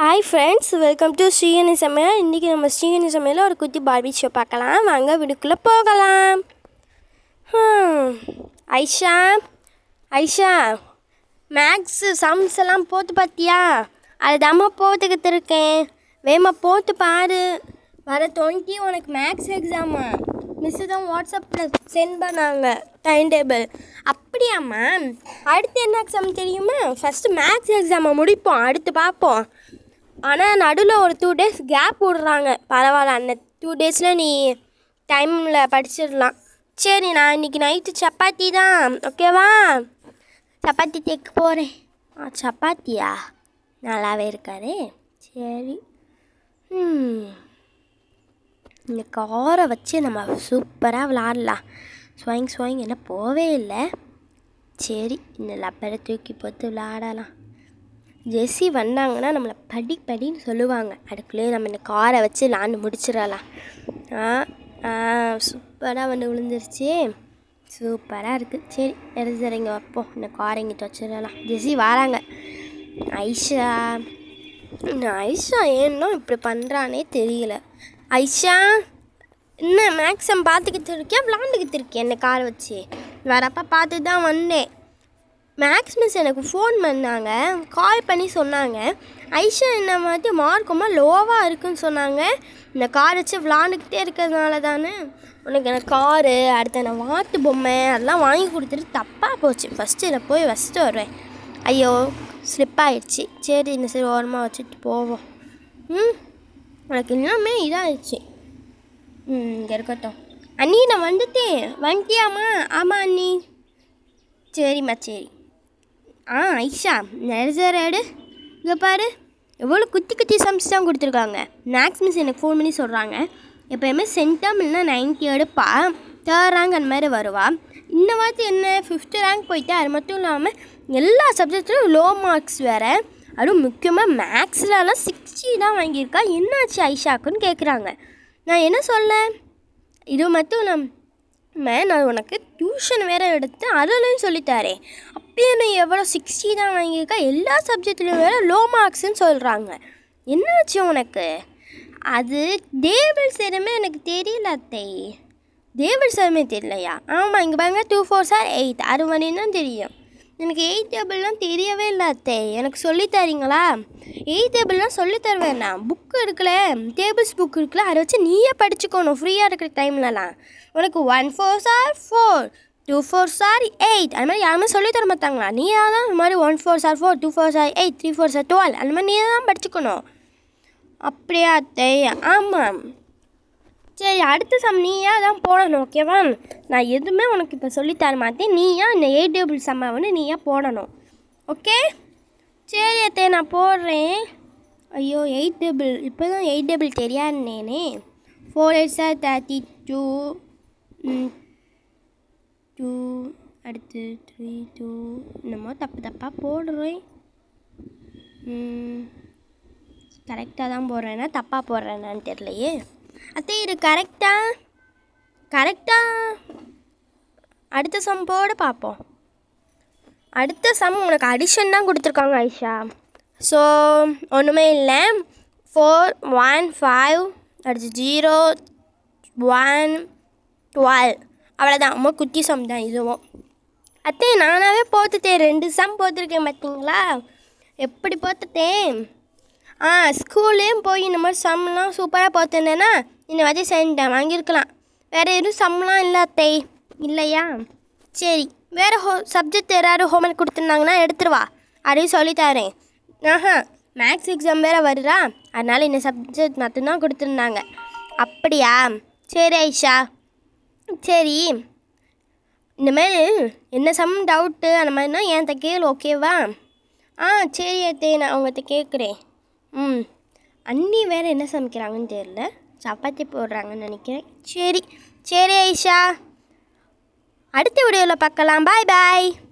hi friends welcome to Srikani சமையல் இன்றைக்கி நம்ம ஸ்ரீகணி சமையலில் ஒரு குட்டி பார்பி ஷோ பார்க்கலாம் வாங்க வீடுக்குள்ளே போகலாம் ஹம், ஐஷா ஐஷா மேக்ஸு சம்ஸ் எல்லாம் போட்டு பார்த்தியா அது தாம்மா போட்டுக்கிட்டு இருக்கேன் வேமா போட்டு பாரு வர டுவெண்ட்டி உனக்கு மேக்ஸ் எக்ஸாமா மிஸ்ஸு தான் வாட்ஸ்அப்பில் சென்ட் பண்ணாங்க டைம் டேபிள் அப்படியாம்மா அடுத்து என்ன எக்ஸாம் தெரியுமா ஃபஸ்ட்டு மேக்ஸ் எக்ஸாமை முடிப்போம் அடுத்து பார்ப்போம் ஆனால் நடுவில் ஒரு டூ டேஸ் கேப் விடுறாங்க பரவாயில்ல அந்த டூ டேஸில் நீ டைமில் படிச்சிடலாம் சரி நான் இன்றைக்கி நைட்டு சப்பாத்தி தான் ஓகேவா சப்பாத்தி தேக்க போகிறேன் ஆ சப்பாத்தியா நல்லாவே இருக்காதே சரி ம் இந்த காரை வச்சு நம்ம சூப்பராக விளாட்லாம் ஸ்வாயிங் ஸ்வாயிங் என்ன போவே இல்லை சரி இந்த லப்பரை தூக்கி போட்டு விளாடலாம் ஜெஸ்ஸி வந்தாங்கன்னா நம்மளை படி படின்னு சொல்லுவாங்க அதுக்குள்ளேயே நம்ம இந்த காரை வச்சு விளாண்டு முடிச்சிடலாம் ஆ ஆ சூப்பராக வந்து விழுந்துருச்சு சூப்பராக இருக்குது சரி எடுத்து இங்கே வைப்போம் இந்த காரை இங்கிட்ட வச்சிடலாம் ஜெஸ்ஸி வராங்க ஐஷா இந்த ஐஷா ஏன்னோ இப்படி பண்ணுறானே தெரியல ஐஷா என்ன மேக்ஸம் பார்த்துக்கிட்டு இருக்கியா விளாண்டுக்கிட்டு இருக்கியா என்ன காரை வச்சு வரப்போ பார்த்து தான் வந்தேன் மேக்ஸ் மிஸ் எனக்கு ஃபோன் பண்ணாங்க கால் பண்ணி சொன்னாங்க ஐஷா என்ன மாதிரி மார்க்கமா லோவாக இருக்குன்னு சொன்னாங்க இந்த கார் வச்சு விளாண்டுக்கிட்டே இருக்கிறதுனால தானே உனக்கு எனக்கு காரு அடுத்த நான் வாட்டு பொம்மை அதெல்லாம் வாங்கி கொடுத்துட்டு தப்பாக போச்சு ஃபஸ்ட்டு இதில் போய் வச்சுட்டு வருவேன் ஐயோ ஸ்லிப் ஆயிடுச்சு சரி இந்த சரி ஓரமாக வச்சுட்டு போவோம் ம் உனக்கு இன்னுமே இதாகிடுச்சு ம் இங்கே இருக்கட்டும் அண்ணி நான் வந்துட்டேன் வந்துட்டியாம்மா ஆமாம் அண்ணி சரிம்மா சரி ஆ ஐஷா நெரசர் எடு இங்கே பாரு எவ்வளோ குட்டி குட்டி சம்ஸ் தான் கொடுத்துருக்காங்க மேக்ஸ் மிஸ் எனக்கு ஃபோன் பண்ணி சொல்கிறாங்க எப்போயுமே சென்டம் இல்லைனா நைன்ட்டி எடுப்பா தேர்ட் ரேங்க் அந்த மாதிரி வருவா இந்த வாரத்து என்ன ஃபிஃப்த்து ரேங்க் போயிட்டு அது மட்டும் இல்லாமல் எல்லா சப்ஜெக்ட்லையும் லோ மார்க்ஸ் வேறு அதுவும் முக்கியமாக மேக்ஸ்லலாம் சிக்ஸ்டி தான் வாங்கியிருக்கா என்னாச்சு ஐஷாக்குன்னு கேட்குறாங்க நான் என்ன சொல்ல இது மட்டும் இல்லாமல் நான் உனக்கு டியூஷன் வேறு எடுத்து அதுலேயும் சொல்லித்தாரேன் அப்பயே நீ எவ்வளோ சிக்ஸ்டி தான் வாங்கியிருக்கா எல்லா சப்ஜெக்ட்லையும் வேறு லோ மார்க்ஸ்னு சொல்கிறாங்க என்னாச்சு உனக்கு அது டேபிள் சேரமே எனக்கு தெரியல அத்தை டேபிள் சேரமே தெரியலையா ஆமாம் இங்கே பாருங்க டூ ஃபோர் சார் எயிட் அது மாதிரி தான் தெரியும் எனக்கு எயிட் டேபிள்லாம் தெரியவே இல்லை அத்தை எனக்கு சொல்லித் தரீங்களா எயிட் டேபிள்லாம் சொல்லித் தருவேன் நான் புக்கு இருக்குல்ல டேபிள்ஸ் புக் இருக்குல்ல அதை வச்சு நீயே படிச்சுக்கணும் ஃப்ரீயாக இருக்கிற டைம்லலாம் உனக்கு one four are four two four are eight அது மாதிரி யாருமே சொல்லித் தர மாட்டாங்களா நீ தான் இந்த மாதிரி one four are four two four are eight three four are twelve அந்த மாதிரி நீ தான் படிச்சுக்கணும் அப்படியா அத்தை ஆமாம் சரி அடுத்த சம் நீயா தான் போடணும் ஓகேவா நான் எதுவுமே உனக்கு இப்போ சொல்லித்தர மாட்டேன் நீயா இந்த எயிட் டேபிள் சம்மை வந்து நீயா போடணும் ஓகே சரி அத்தை நான் போடுறேன் ஐயோ எயிட் டேபிள் இப்போ தான் எயிட் டேபிள் தெரியாதுனேனே four eight are thirty two two அடுத்து த்ரீ டூ என்னமோ தப்பு தப்பாக போடுறேன் கரெக்டாக தான் போடுறேன்னா தப்பாக போடுறேனான்னு தெரியலையே அத்தை இது கரெக்டா கரெக்டா அடுத்த சம் போட பார்ப்போம் அடுத்த சம் உனக்கு அடிஷன் தான் கொடுத்துருக்காங்க ஐஷா ஸோ ஒன்றுமே இல்லை ஃபோர் ஒன் ஃபைவ் அடுத்து ஜீரோ ஒன் டுவெல் அவ்வளோதான் ரொம்ப குட்டி சம் தான் இதுவும் அத்தை நானாகவே போட்டுட்டேன் ரெண்டு சம் போட்டிருக்கேன் பார்த்தீங்களா எப்படி போட்டுட்டேன் ஆ ஸ்கூல்லேயும் போய் இந்த மாதிரி சம்லாம் சூப்பராக பார்த்துருந்தேன்னா இந்த மாதிரி சென்டேன் வாங்கியிருக்கலாம் வேறு எதுவும் சம்லாம் இல்லை அத்தை இல்லையா சரி வேறு ஹோ சப்ஜெக்ட் யாராவது ஹோம்ஒர்க் கொடுத்துருந்தாங்கன்னா எடுத்துருவா அதையும் சொல்லித்தரேன் ஆஹா மேக்ஸ் எக்ஸாம் வேறு வருதா அதனால் இந்த சப்ஜெக்ட் மட்டும்தான் கொடுத்துருந்தாங்க அப்படியா சரி ஐஷா சரி இந்த மாதிரி என்ன சம் டவுட்டு அந்த மாதிரினா என்கிட்ட கேளு ஓகேவா ஆ சரி அத்தை நான் அவங்ககிட்ட கேட்குறேன் ம் அண்ணி வேறு என்ன சமைக்கிறாங்கன்னு தெரியல சப்பாத்தி போடுறாங்கன்னு நினைக்கிறேன் சரி சரி ஐஷா அடுத்த வீடியோவில் பார்க்கலாம் பாய் பாய்